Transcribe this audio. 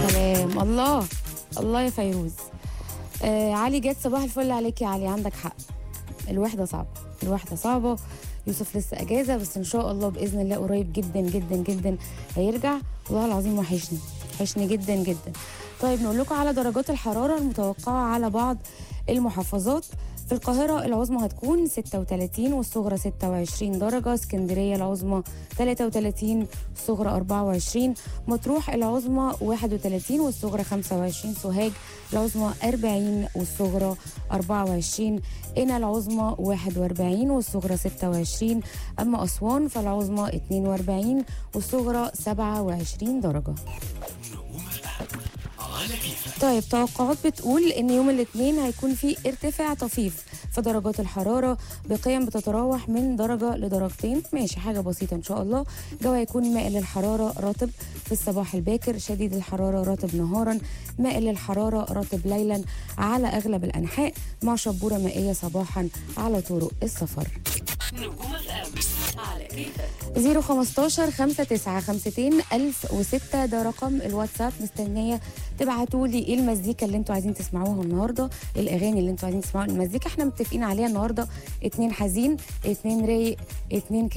سلام الله الله يا فيروز آه علي جت صباح الفل عليك يا علي عندك حق الوحدة صعبة الوحدة صعبة يوسف لسه اجازة بس ان شاء الله باذن الله قريب جدا جدا جدا هيرجع والله العظيم وحشني وحشني جدا جدا طيب نقول لكم على درجات الحرارة المتوقعة على بعض المحافظات في القاهرة العظمى هتكون 36 والصغرى 26 درجة اسكندرية العظمى 33 الصغرى 24 مطروح العظمى 31 والصغرى 25 سوهاج العظمى 40 والصغرى 24 قنا العظمى 41 والصغرى 26 أما أسوان فالعظمى 42 والصغرى 27 درجة على كيفك طيب توقعات بتقول ان يوم الاثنين هيكون في ارتفاع طفيف في درجات الحراره بقيم بتتراوح من درجه لدرجتين ماشي حاجه بسيطه ان شاء الله الجو هيكون مائل للحراره رطب في الصباح الباكر شديد الحراره رطب نهارا مائل للحراره رطب ليلا على اغلب الانحاء مع شبوره مائيه صباحا على طرق السفر نجوم الأم على كيفك 015 59 1006 ده رقم الواتساب مستنيه تبعتوا لي ايه المزيكا اللي انتوا عايزين تسمعوها النهارده الاغاني اللي انتوا عايزين تسمعوها المزيكا احنا متفقين عليها النهارده اتنين حزين اتنين رايق اتنين